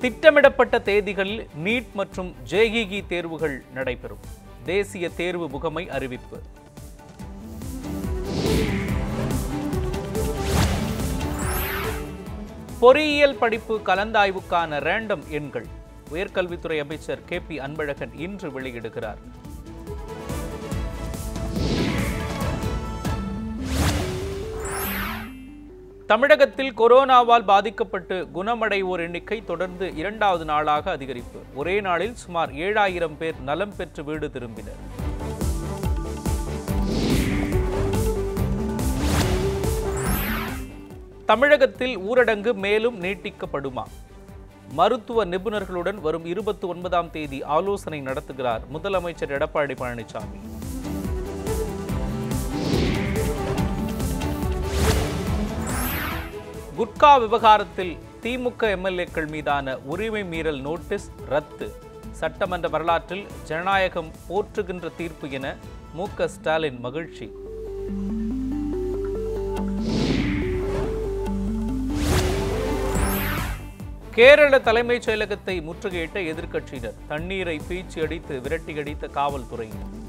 திட்டமிடப்பட்ட தேதிகளில் நீட் மற்றும் ஜேஇஇ தேர்வுகள் நடைபெறும் தேசிய தேர்வு முகமை அறிவிப்பு பொறியியல் படிப்பு கலந்தாய்வுக்கான ரேண்டம் எண்கள் உயர்கல்வித்துறை அமைச்சர் கே பி அன்பழகன் இன்று வெளியிடுகிறார் தமிழகத்தில் கொரோனாவால் பாதிக்கப்பட்டு குணமடைவோர் எண்ணிக்கை தொடர்ந்து இரண்டாவது நாளாக அதிகரிப்பு ஒரே நாளில் சுமார் ஏழாயிரம் பேர் நலம் பெற்று வீடு திரும்பினர் தமிழகத்தில் ஊரடங்கு மேலும் நீட்டிக்கப்படுமா மருத்துவ நிபுணர்களுடன் வரும் இருபத்தி ஒன்பதாம் தேதி ஆலோசனை நடத்துகிறார் முதலமைச்சர் எடப்பாடி பழனிசாமி குட்கா விவகாரத்தில் திமுக எம்எல்ஏக்கள் மீதான உரிமை மீறல் நோட்டீஸ் ரத்து சட்டமன்ற வரலாற்றில் ஜனநாயகம் போற்றுகின்ற தீர்ப்பு என மு க ஸ்டாலின் மகிழ்ச்சி கேரள தலைமைச் செயலகத்தை முற்றுகையிட்ட எதிர்க்கட்சியினர் தண்ணீரை பீச்சி அடித்து விரட்டியடித்த காவல்துறையினர்